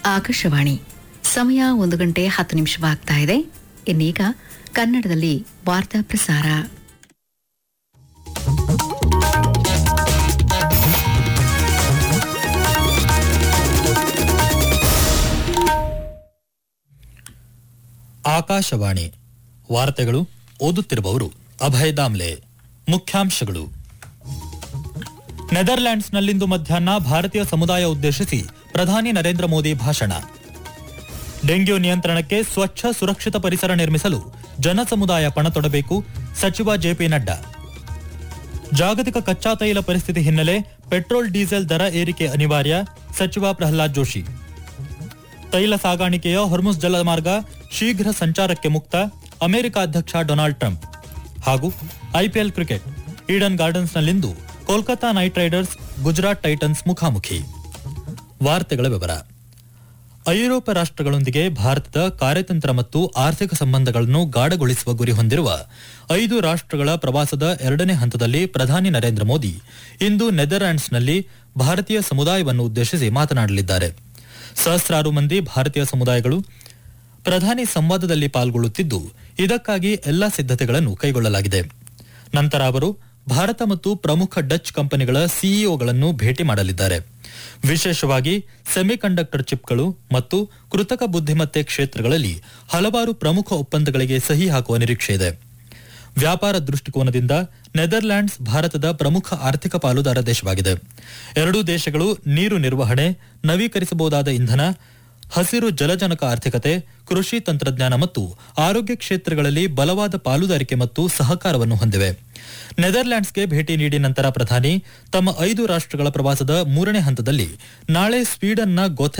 ಆಕಾಶವಾಣಿ ಸಮಯ ಒಂದು ಗಂಟೆ ಹತ್ತು ನಿಮಿಷವಾಗ್ತಾ ಇದೆ ಇನ್ನೀಗ ಕನ್ನಡದಲ್ಲಿ ವಾರ್ತಾ ಪ್ರಸಾರ ಆಕಾಶವಾಣಿ ವಾರ್ತೆಗಳು ಓದುತ್ತಿರುವವರು ಅಭಯ್ ದಾಮ್ಲೆ ಮುಖ್ಯಾಂಶಗಳು ನೆದರ್ಲ್ಯಾಂಡ್ಸ್ನಲ್ಲಿಂದು ಮಧ್ಯಾಹ್ನ ಭಾರತೀಯ ಸಮುದಾಯ ಉದ್ದೇಶಿಸಿ ಪ್ರಧಾನಿ ನರೇಂದ್ರ ಮೋದಿ ಭಾಷಣ ಡೆಂಗ್ಯೂ ನಿಯಂತ್ರಣಕ್ಕೆ ಸ್ವಚ್ಛ ಸುರಕ್ಷಿತ ಪರಿಸರ ನಿರ್ಮಿಸಲು ಜನಸಮುದಾಯ ಪಣ ತೊಡಬೇಕು ಸಚಿವ ಜೆಪಿ ನಡ್ಡಾ ಜಾಗತಿಕ ಕಚ್ಚಾ ತೈಲ ಪರಿಸ್ಥಿತಿ ಹಿನ್ನೆಲೆ ಪೆಟ್ರೋಲ್ ಡೀಸೆಲ್ ದರ ಏರಿಕೆ ಅನಿವಾರ್ಯ ಸಚಿವ ಪ್ರಹ್ಲಾದ್ ಜೋಶಿ ತೈಲ ಸಾಗಾಣಿಕೆಯ ಹೊರ್ಮುಸ್ ಜಲಮಾರ್ಗ ಶೀಘ್ರ ಸಂಚಾರಕ್ಕೆ ಮುಕ್ತ ಅಮೆರಿಕ ಅಧ್ಯಕ್ಷ ಡೊನಾಲ್ಡ್ ಟ್ರಂಪ್ ಹಾಗೂ ಐಪಿಎಲ್ ಕ್ರಿಕೆಟ್ ಈಡನ್ ಗಾರ್ಡನ್ಸ್ನಲ್ಲಿಂದು Kolkata Knight Riders Gujarat Titans ಮುಖಾಮುಖಿ ವಾರ್ತೆಗಳ ವಿವರ ಐರೋಪ್ಯ ರಾಷ್ಟ್ರಗಳೊಂದಿಗೆ ಭಾರತದ ಕಾರ್ಯತಂತ್ರ ಮತ್ತು ಆರ್ಥಿಕ ಸಂಬಂಧಗಳನ್ನು ಗಾಢಗೊಳಿಸುವ ಗುರಿ ಹೊಂದಿರುವ ಐದು ರಾಷ್ಟ್ರಗಳ ಪ್ರವಾಸದ ಎರಡನೇ ಹಂತದಲ್ಲಿ ಪ್ರಧಾನಿ ನರೇಂದ್ರ ಮೋದಿ ಇಂದು ನೆದರ್ಲ್ಯಾಂಡ್ಸ್ನಲ್ಲಿ ಭಾರತೀಯ ಸಮುದಾಯವನ್ನು ಉದ್ದೇಶಿಸಿ ಮಾತನಾಡಲಿದ್ದಾರೆ ಸಹಸ್ರಾರು ಮಂದಿ ಭಾರತೀಯ ಸಮುದಾಯಗಳು ಪ್ರಧಾನಿ ಸಂವಾದದಲ್ಲಿ ಪಾಲ್ಗೊಳ್ಳುತ್ತಿದ್ದು ಇದಕ್ಕಾಗಿ ಎಲ್ಲಾ ಸಿದ್ಧತೆಗಳನ್ನು ಕೈಗೊಳ್ಳಲಾಗಿದೆ ನಂತರ ಅವರು ಭಾರತ ಮತ್ತು ಪ್ರಮುಖ ಡಚ್ ಕಂಪನಿಗಳ ಸಿಇಒಗಳನ್ನು ಭೇಟಿ ಮಾಡಲಿದ್ದಾರೆ ವಿಶೇಷವಾಗಿ ಸೆಮಿಕಂಡಕ್ಟರ್ ಚಿಪ್ಗಳು ಮತ್ತು ಕೃತಕ ಬುದ್ಧಿಮತ್ತೆ ಕ್ಷೇತ್ರಗಳಲ್ಲಿ ಹಲವಾರು ಪ್ರಮುಖ ಒಪ್ಪಂದಗಳಿಗೆ ಸಹಿ ಹಾಕುವ ನಿರೀಕ್ಷೆ ಇದೆ ವ್ಯಾಪಾರ ದೃಷ್ಟಿಕೋನದಿಂದ ನೆದರ್ಲ್ಯಾಂಡ್ಸ್ ಭಾರತದ ಪ್ರಮುಖ ಆರ್ಥಿಕ ಪಾಲುದಾರ ದೇಶವಾಗಿದೆ ಎರಡೂ ದೇಶಗಳು ನೀರು ನಿರ್ವಹಣೆ ನವೀಕರಿಸಬಹುದಾದ ಇಂಧನ ಹಸಿರು ಜಲಜನಕ ಆರ್ಥಿಕತೆ ಕೃಷಿ ತಂತ್ರಜ್ಞಾನ ಮತ್ತು ಆರೋಗ್ಯ ಕ್ಷೇತ್ರಗಳಲ್ಲಿ ಬಲವಾದ ಪಾಲುದಾರಿಕೆ ಮತ್ತು ಸಹಕಾರವನ್ನು ಹೊಂದಿವೆ ನೆದರ್ಲ್ಯಾಂಡ್ಸ್ಗೆ ಭೇಟಿ ನೀಡಿ ನಂತರ ಪ್ರಧಾನಿ ತಮ್ಮ ಐದು ರಾಷ್ಟ್ರಗಳ ಪ್ರವಾಸದ ಮೂರನೇ ಹಂತದಲ್ಲಿ ನಾಳೆ ಸ್ವೀಡನ್ನ ಗೊಥೆ